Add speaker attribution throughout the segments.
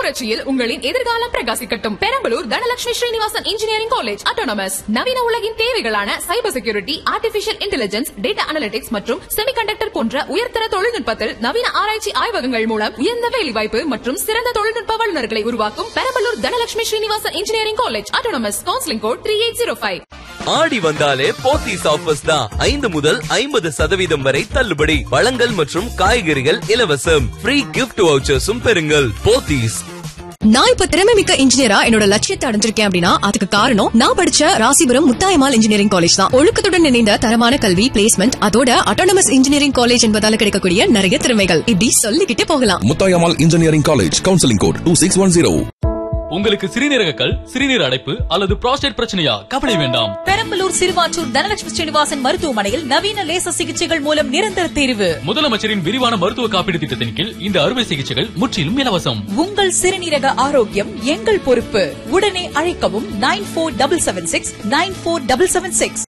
Speaker 1: புரட்சியில் உங்களின் எதிர்காலம் பிரகாசிக்கட்டும் Perambalur Dhanalakshmi Srinivasan engineering college autonomous நவீன உலகின் தேவைகளான cyber security artificial intelligence data analytics மற்றும் செமிகண்டக்டர் போன்ற உயர்தர தொழில்நுட்பத்தில் நவீன ஆராய்ச்சி ஆய்வகங்கள் மூலம் உயர்ந்த வேலைவாய்ப்பு மற்றும் சிறந்த தொழில்நுட்ப வல்லுநர்களை உருவாக்கும் Perambalur Dhanalakshmi Srinivasan engineering college autonomous counselling code three eight zero five
Speaker 2: Aadi வந்தாலே போத்தீஸ் ஆஃபர்ஸ் தான் ஐந்து முதல் ஐம்பது சதவீதம் வரை தள்ளுபடி பழங்கள் மற்றும் காய்கறிகள் இலவசம் ஃப்ரீ கிஃப்ட் வவுச்சர்ஸும் பெறுங்கள் போத்தீஸ்
Speaker 3: நான் இப்ப திறமை மிக்க இன்ஜினியரா என்னோட லட்சியத்தை அடைஞ்சிருக்கேன் அப்படின்னா அதுக்கு காரணம் நான் படிச்ச ராசிபுரம் முத்தாயமால் இன்ஜினியரிங் காலேஜ் தான் ஒழுக்கத்துடன் இணைந்த தரமான கல்வி பிளேஸ்மெண்ட் அதோட அட்டானமஸ் இன்ஜினியரிங் காலேஜ் என்பதால கிடைக்கக்கூடிய நிறைய திறமைகள் இப்படி சொல்லிக்கிட்டே போகலாம்
Speaker 4: Muthayammal engineering college counselling code two six one zero
Speaker 5: உங்களுக்கு சிறுநீரக கல் சிறுநீர் அடைப்பு அல்லது புரோஸ்டேட் பிரச்சனையா கவலை வேண்டாம்
Speaker 6: பெரம்பலூர் சிறுவாச்சூர் தனலட்சுமி ஸ்ரீனிவாசன் மருத்துவமனையில் நவீன லேசர் சிகிச்சைகள் மூலம் நிரந்தர தீர்வு
Speaker 5: முதலமைச்சரின் விரிவான மருத்துவ காப்பீடு திட்டத்தின் கீழ் இந்த அறுவை சிகிச்சைகள் முற்றிலும் இலவசம்
Speaker 6: உங்கள் சிறுநீரக ஆரோக்கியம் எங்கள் பொறுப்பு உடனே அழைக்கவும் nine four double seven six nine four double seven six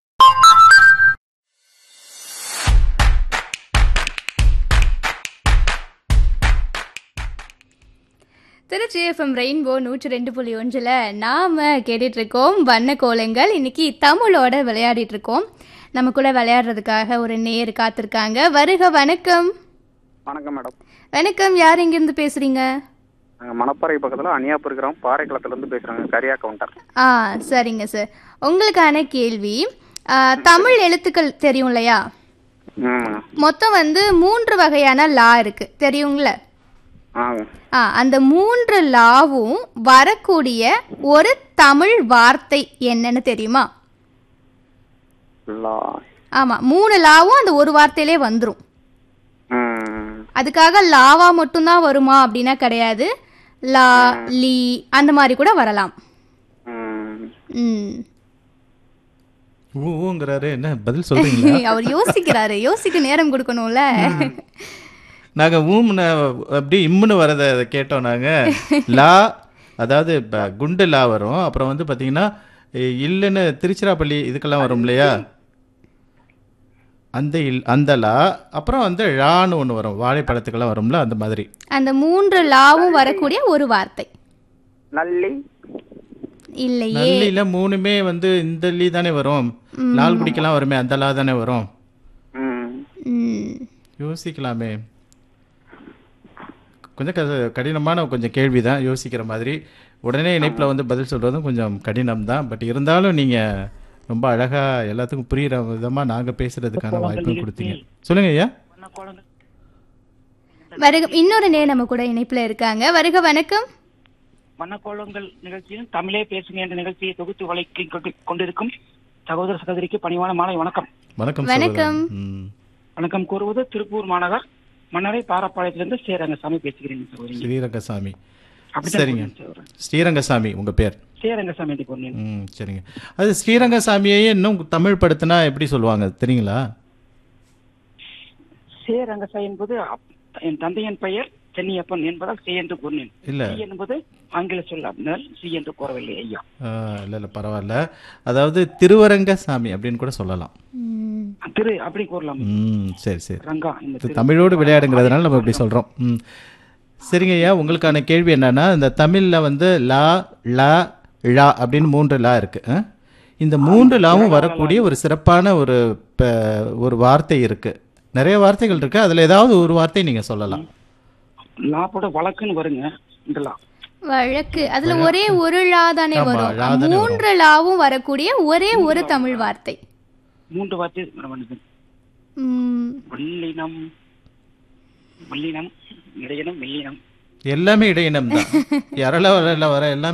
Speaker 7: Trichy FM rainbow நூற்றி ரெண்டு புள்ளி ஒன்றில் நாம் கேட்டுட்ருக்கோம் வண்ண கோலங்கள் இன்னைக்கு தமிழோட விளையாடிட்டு இருக்கோம் நம்ம கூட விளையாடுறதுக்காக ஒரு நேர் காத்திருக்காங்க வருக வணக்கம்
Speaker 8: வணக்கம் மேடம்
Speaker 7: வணக்கம் யார் இங்கேருந்து பேசுகிறீங்க
Speaker 8: நாங்கள் மணப்பாறை பக்கத்தில் அணியாப்பு இருக்கிறோம் பாறைக்குளத்துலேருந்து பேசுகிறாங்க கரியா கவுண்டர்
Speaker 7: ஆ சரிங்க சார் உங்களுக்கான கேள்வி ஆ, தமிழ் எழுத்துக்கள் தெரியும் இல்லையா
Speaker 8: ம்
Speaker 7: மொத்தம் வந்து மூன்று வகையான லா இருக்கு தெரியுங்கள
Speaker 8: ஆ
Speaker 7: ஆ அந்த மூன்று லாவும் வரக்கூடிய ஒரு தமிழ் வார்த்தை என்னன்னு தெரியுமா
Speaker 8: லா
Speaker 7: ஆமா மூணு லாவும் அந்த ஒரு வார்த்தையிலே வந்துரும்
Speaker 8: ம்
Speaker 7: அதுக்காக லாவா மட்டும்தான் வருமா அப்படின்னா கிடையாது லா லீ அந்த மாதிரி கூட வரலாம்
Speaker 8: ம்
Speaker 7: ம்
Speaker 9: ஊங்கிறாரு என்ன பதில் சொல்றீங்களா
Speaker 7: அவர் யோசிக்கிறாரு யோசிக்க நேரம் கொடுக்கணும்ல
Speaker 9: நாங்க ஊம்னு அப்படி இம்முன்னு வரத கேட்டோம் நாங்க லா அதாவது ப- குண்டு லா வரும் அப்புறம் வந்து பாத்தீங்கன்னா இ- இல்லைன்னு திருச்சிராப்பள்ளி இதுக்கெல்லாம் வரும் இல்லையா அந்த இல் அந்த லா அப்புறம் வந்து ழான்னு ஒன்று வரும் வாழைப்பழத்துக்கெல்லாம் வரும்ல அந்த மாதிரி
Speaker 7: அந்த மூன்று லாவும் வரக்கூடிய ஒரு வார்த்தை
Speaker 8: நல்லி
Speaker 7: இல்லையே
Speaker 9: நல்லில மூணுமே வந்து இந்த லீ தானே வரும் லால் குடிக்கெல்லாம் வருமே அந்த லா தானே வரும்
Speaker 8: ம்
Speaker 7: ம்
Speaker 9: யோசிக்கலாமே கொஞ்சம் க- கடினமான கொஞ்சம் கேள்வி தான் யோசிக்கிற மாதிரி உடனே இணைப்பில் வந்து பதில் சொல்கிறதும் கொஞ்சம் கடினம் தான் பட் இருந்தாலும் நீங்கள் ரொம்ப அழகாக எல்லாத்துக்கும் புரிகிற விதமாக நாங்கள் பேசுகிறதுக்கான வாய்ப்பும் கொடுத்தீங்க சொல்லுங்க ஐயா
Speaker 7: வருக இன்னொரு நே நம்ம கூட இணைப்புல இருக்காங்க வருக வணக்கம்
Speaker 10: வண்ணக்கோளங்கள் நிகழ்ச்சியில் தமிழே பேசுங்க என்ற நிகழ்ச்சியை தொகுத்து வழக்கி கொண்டிருக்கும் சகோதர சகோதரிக்கு பணிவான மாலை வணக்கம்
Speaker 9: வணக்கம்
Speaker 7: வணக்கம்.
Speaker 9: சகோதரன். ம்.
Speaker 10: வணக்கம் கூறுவது திருப்பூர் மாநகர் மன்னரை பாரப்பாளையத்திலிருந்து சேரங்கசாமி பேசுகிறேன் சகோதரி
Speaker 9: ஸ்ரீரங்கசாமி
Speaker 10: அப்படித்தான்
Speaker 9: சரிங்க
Speaker 10: கூறுவேன் சகோதரன்.
Speaker 9: ஸ்ரீரங்கசாமி உங்கள் பேர்
Speaker 10: சேரங்கசாமி என்று கூறினேன்
Speaker 9: ம் சரிங்க அது ஸ்ரீரங்கசாமியையே இன்னும் தமிழ் படுத்தினா எப்படி சொல்லுவாங்க தெரியுங்களா
Speaker 10: சேரங்கசா என்பது அப்- என் தந்தையின் பெயர் சென்னியப்பன் என்பதால் சி என்று கூறினேன்
Speaker 9: இல்ல.
Speaker 10: சி என்பது ஆங்கில சொல் அப்படினால் சி என்று கூறவில்லை ஐயா
Speaker 9: இல்லை இல்லை பரவாயில்ல அதாவது திருவரங்கசாமி அப்படின்னு கூட சொல்லலாம்
Speaker 7: ம்,
Speaker 10: திரு அப்படி கூறலாம்
Speaker 9: ம் சரி சரி
Speaker 10: ரங்கா இந்த
Speaker 9: இது
Speaker 10: திரு-
Speaker 9: தமிழோடு விளையாடுங்கிறதுனால நம்ம இப்படி சொல்கிறோம் ம் சரிங்க ஐயா உங்களுக்கான கேள்வி என்னன்னா இந்த தமிழில் வந்து லா லா ழா அப்படின்னு மூன்று லா இருக்கு ஆ? இந்த மூன்று லாவும் வரக்கூடிய ஒரு சிறப்பான ஒரு ப- ஒரு வார்த்தை இருக்கு நிறைய வார்த்தைகள் இருக்கு அதில் ஏதாவது ஒரு வார்த்தை நீங்கள் சொல்லலாம்
Speaker 10: லாப்போட வழக்குன்னு வருங்க இந்த லா
Speaker 7: வழக்கு அதுல ஒரே ஒரு லா தானே
Speaker 9: ஆமா,
Speaker 7: வரும்
Speaker 9: லா தானே
Speaker 7: மூன்று லாவும் வரக்கூடிய ஒரே ஒரு தமிழ் வார்த்தை
Speaker 10: மூன்று வார்த்தை வருது
Speaker 7: ம்,
Speaker 10: வல்லினம் வல்லினம் இடையினம் மெல்லினம்
Speaker 9: எல்லாமே இடையினம் தான் யாரெல்லாம் வர வர எல்லாமே